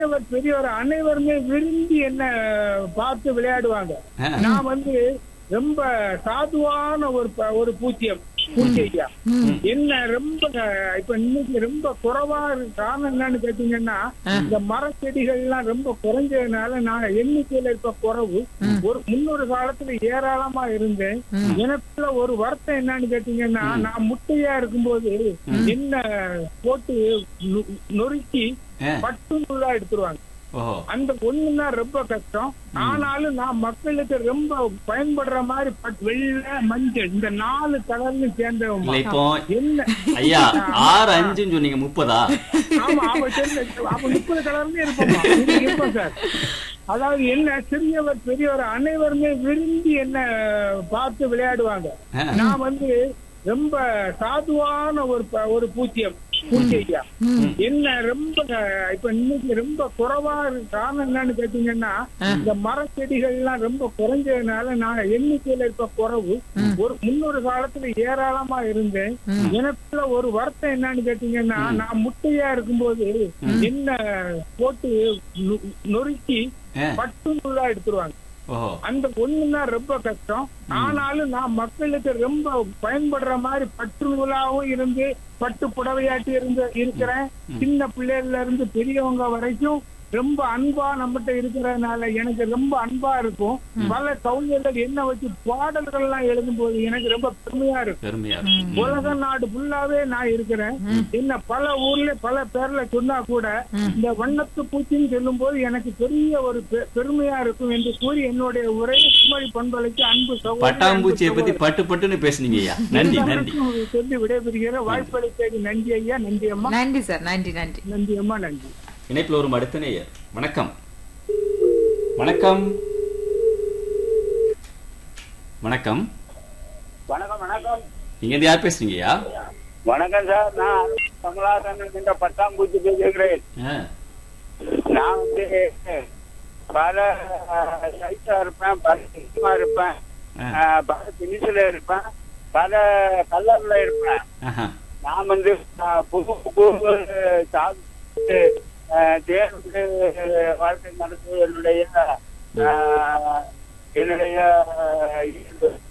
சின்னவர் பெரியவர் அனைவருமே விரும்பி என்ன பார்த்து விளையாடுவாங்க ஆ. நான் வந்து ரொம்ப சாதுவான ஒரு ப- ஒரு பூச்சியம் பூச்சி ஐயா என்ன ரொம்ப இப்ப இன்னைக்கு ரொம்ப குறைவா இருக்கு காரணம் என்னன்னு கேட்டீங்கன்னா இந்த மரச்செடிகள்லாம் ரொம்ப குறைஞ்சதுனால நான் எண்ணிக்கையில இப்ப குறைவு ஒரு முன்னொரு காலத்துல ஏராளமா இருந்தேன் எனக்குள்ள ஒரு வருத்தம் என்னன்னு கேட்டீங்கன்னா நான் முட்டையா இருக்கும்போது என்ன போட்டு நொ- நொறுக்கி ஆ. பட்டு நூலா எடுத்துருவாங்க ஓஹோ அந்த ஒண்ணுன்னா ரொம்ப கஷ்டம் ஆனாலும் நான் மக்களுக்கு ரொம்ப பயன்படுற மாதிரி பட் வெள்ளை மஞ்சள் இந்த நாலு கலர்னு இல்ல சேர்ந்தவங்க இப்போ என்ன ஐயா ஆறு அஞ்சுன்னு சொன்னீங்க முப்பதா ஆமா அவ சேர்ந்த அப்ப முப்பது கலர்னு இருப்போம் இருப்போம் சார் அதாவது என்ன சிறியவர் பெரியவர் அனைவருமே விரும்பி என்ன பார்த்து விளையாடுவாங்க ஆ. நான் வந்து ரொம்ப சாதுவான ஒரு ப- ஒரு பூச்சியம் பூச்சி ஐயா என்ன ரொம்ப இப்ப இன்னைக்கு ரொம்ப குறைவா இருக்கு காரணம் என்னன்னு கேட்டீங்கன்னா இந்த மரச்செடிகள்லாம் ரொம்ப குறைஞ்சதுனால நான் எண்ணிக்கையில இப்ப குறைவு ஒரு முன்னொரு காலத்துல ஏராளமா இருந்தேன் எனக்குள்ள ஒரு வருத்தம் என்னன்னு கேட்டீங்கன்னா நான் முட்டையா இருக்கும்போது என்ன போட்டு நொ- நொறுக்கி ஆ. பட்டு நூலா எடுத்துருவாங்க ஓஹோ அந்த ஒண்ணுன்னா ரொம்ப கஷ்டம் ஆனாலும் நான் மக்களுக்கு ரொம்ப பயன்படுற மாதிரி பட்டு நூலாவும் இருந்து பட்டு புடவையாட்டி இருந்து இருக்கிறேன் சின்ன பிள்ளைகள்ல இருந்து பெரியவங்க வரைக்கும் ரொம்ப அன்பா நம்மகிட்ட இருக்கிறதுனால எனக்கு ரொம்ப அன்பா இருக்கும் பல கவிஞர்கள் என்ன வச்சு பாடல்கள் எல்லாம் எழுதும் போது எனக்கு ரொம்ப பெருமையா இருக்கும் பெருமையா இருக்கு. உலக நாடு ஃபுல்லாவே நான் இருக்கிறேன் என்ன பல ஊர்ல பல பேர்ல சொன்னா கூட இந்த வண்ணத்து பூச்சின்னு சொல்லும் போது எனக்கு பெரிய ஒரு பெ- பெருமையா இருக்கும் என்று கூறி என்னுடைய உரை குமரி பண்பலைக்கு அன்பு சகோதரி, பட்டாம்பூச்சியை அன்பு பத்தி சகோதரி. பட்டு பட்டுன்னு பேசுனீங்க ஐயா நன்றி நன்றி எல்லாருக்கும் சொல்லி விடைபெறுகிற வாய்ப்பளித்தது நன்றி ஐயா நன்றி அம்மா நன்றி சார் நன்றி நன்றி நன்றி அம்மா நன்றி இணைப்பில் ஒரு அடுத்த நேயர் வணக்கம் வணக்கம் வணக்கம் வணக்கம் வணக்கம் நீங்க இருந்து யார் பேசுறீங்க ஐயா வணக்கம் சார் நான் கமலாசன் என்ற பட்டாம்பூச்சி பேசுகிறேன் ஆ, நான் வந்து பல சைஸா இருப்பேன் பல சினிமா இருப்பேன் ஆ. அஹ், பல திணிசுல இருப்பேன் பல கலர்ல இருப்பேன் ஆஹா. நான் வந்து அஹ், புது புது சாப்பிட்டு தேர்வு வாழ்க்கை நடத்துவது என்னுடைய அஹ், என்னுடைய